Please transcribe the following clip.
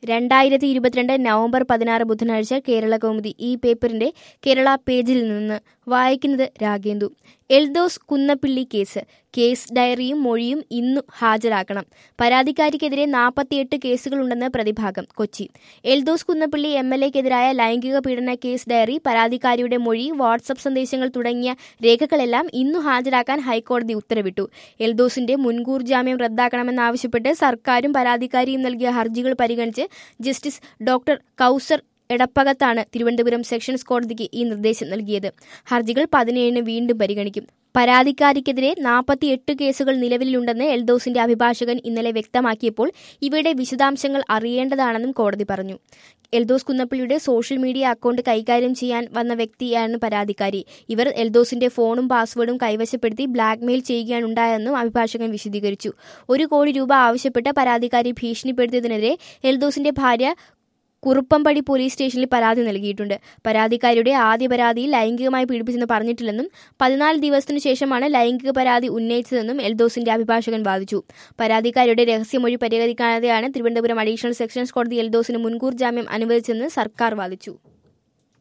രണ്ടായിരത്തി ഇരുപത്തിരണ്ട് നവംബർ പതിനാറ് ബുധനാഴ്ച കേരള കൗമുദി ഈ പേപ്പറിന്റെ കേരള പേജിൽ നിന്ന് വായിക്കുന്നത് രാഗേന്ദു എൽദോസ് കുന്നപ്പിള്ളി കേസ് കേസ് ഡയറിയും മൊഴിയും ഇന്നു ഹാജരാക്കണം പരാതിക്കാരിക്കെതിരെ നാൽപ്പത്തിയെട്ട് കേസുകളുണ്ടെന്ന് പ്രതിഭാഗം കൊച്ചി എൽദോസ് കുന്നപ്പിള്ളി എം എൽ എക്കെതിരായ ലൈംഗിക പീഡന കേസ് ഡയറി പരാതിക്കാരിയുടെ മൊഴി വാട്സപ്പ് സന്ദേശങ്ങൾ തുടങ്ങിയ രേഖകളെല്ലാം ഇന്നു ഹാജരാക്കാൻ ഹൈക്കോടതി ഉത്തരവിട്ടു എൽദോസിന്റെ മുൻകൂർ ജാമ്യം റദ്ദാക്കണമെന്നാവശ്യപ്പെട്ട് സർക്കാരും പരാതിക്കാരിയും നൽകിയ ഹർജികൾ പരിഗണിച്ച് ജസ്റ്റിസ് ഡോക്ടർ കൌസർ എടപ്പകത്താണ് തിരുവനന്തപുരം സെഷൻസ് കോടതിക്ക് ഈ നിർദ്ദേശം നൽകിയത് ഹർജികൾ പതിനേഴിന് വീണ്ടും പരിഗണിക്കും പരാതിക്കാരിക്കെതിരെ നാൽപ്പത്തിയെട്ട് കേസുകൾ നിലവിലുണ്ടെന്ന് എൽദോസിന്റെ അഭിഭാഷകൻ ഇന്നലെ വ്യക്തമാക്കിയപ്പോൾ ഇവയുടെ വിശദാംശങ്ങൾ അറിയേണ്ടതാണെന്നും കോടതി പറഞ്ഞു എൽദോസ് കുന്നപ്പള്ളിയുടെ സോഷ്യൽ മീഡിയ അക്കൗണ്ട് കൈകാര്യം ചെയ്യാൻ വന്ന വ്യക്തിയാണ് പരാതിക്കാരി ഇവർ എൽദോസിന്റെ ഫോണും പാസ്വേഡും കൈവശപ്പെടുത്തി ബ്ലാക്ക്മെയിൽ ചെയ്യുകയാണുണ്ടായെന്നും അഭിഭാഷകൻ വിശദീകരിച്ചു ഒരു കോടി രൂപ ആവശ്യപ്പെട്ട് പരാതിക്കാരി ഭീഷണിപ്പെടുത്തിയതിനെതിരെ എൽദോസിന്റെ ഭാര്യ കുറുപ്പമ്പടി പോലീസ് സ്റ്റേഷനിൽ പരാതി നൽകിയിട്ടുണ്ട് പരാതിക്കാരിയുടെ ആദ്യ പരാതിയിൽ ലൈംഗികമായി പീഡിപ്പിച്ചെന്ന് പറഞ്ഞിട്ടില്ലെന്നും പതിനാല് ദിവസത്തിനു ശേഷമാണ് ലൈംഗിക പരാതി ഉന്നയിച്ചതെന്നും എൽദോസിന്റെ അഭിഭാഷകൻ വാദിച്ചു പരാതിക്കാരിയുടെ രഹസ്യമൊഴി പരിഹരിക്കാതെയാണ് തിരുവനന്തപുരം അഡീഷണൽ സെഷൻസ് കോടതി എൽദോസിന് മുൻകൂർ ജാമ്യം അനുവദിച്ചെന്ന് സർക്കാർ വാദിച്ചു